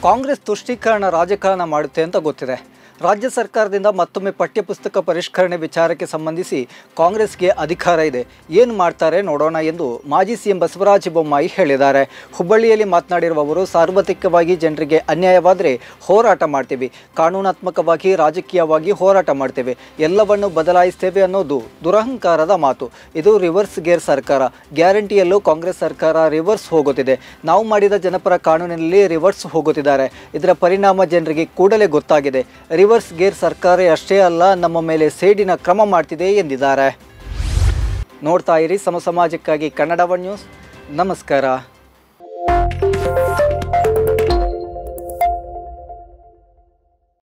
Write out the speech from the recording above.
ಕಾಂಗ್ರೆಸ್ ತುಷ್ಟೀಕರಣ ರಾಜಕಾರಣ ಮಾಡುತ್ತೆ ಅಂತ ಗೊತ್ತಿದೆ ರಾಜ್ಯ ಸರ್ಕಾರದಿಂದ ಮತ್ತೊಮ್ಮೆ ಪಠ್ಯಪುಸ್ತಕ ಪರಿಷ್ಕರಣೆ ವಿಚಾರಕ್ಕೆ ಸಂಬಂಧಿಸಿ ಕಾಂಗ್ರೆಸ್ಗೆ ಅಧಿಕಾರ ಇದೆ ಏನು ಮಾಡ್ತಾರೆ ನೋಡೋಣ ಎಂದು ಮಾಜಿ ಸಿಎಂ ಬಸವರಾಜ ಬೊಮ್ಮಾಯಿ ಹೇಳಿದ್ದಾರೆ ಹುಬ್ಬಳ್ಳಿಯಲ್ಲಿ ಮಾತನಾಡಿರುವ ಅವರು ಸಾರ್ವತ್ರಿಕವಾಗಿ ಜನರಿಗೆ ಅನ್ಯಾಯವಾದರೆ ಹೋರಾಟ ಮಾಡ್ತೀವಿ ಕಾನೂನಾತ್ಮಕವಾಗಿ ರಾಜಕೀಯವಾಗಿ ಹೋರಾಟ ಮಾಡ್ತೇವೆ ಎಲ್ಲವನ್ನು ಬದಲಾಯಿಸ್ತೇವೆ ಅನ್ನೋದು ದುರಹಂಕಾರದ ಮಾತು ಇದು ರಿವರ್ಸ್ ಗೇರ್ ಸರ್ಕಾರ ಗ್ಯಾರಂಟಿಯಲ್ಲೂ ಕಾಂಗ್ರೆಸ್ ಸರ್ಕಾರ ರಿವರ್ಸ್ ಹೋಗುತ್ತಿದೆ ನಾವು ಮಾಡಿದ ಜನಪರ ಕಾನೂನಿನಲ್ಲಿ ರಿವರ್ಸ್ ಹೋಗುತ್ತಿದ್ದಾರೆ ಇದರ ಪರಿಣಾಮ ಜನರಿಗೆ ಕೂಡಲೇ ಗೊತ್ತಾಗಿದೆ ರಿವರ್ಸ್ ಗೇರ್ ಸರ್ಕಾರ ಅಷ್ಟೇ ಅಲ್ಲ ನಮ್ಮ ಮೇಲೆ ಸೇಡಿನ ಕ್ರಮ ಮಾಡ್ತಿದೆ ಎಂದಿದ್ದಾರೆ ನೋಡ್ತಾ ಇರಿ ಸಮ ಸಮಾಜಕ್ಕಾಗಿ ಕನ್ನಡ ಒನ್ ನ್ಯೂಸ್ ನಮಸ್ಕಾರ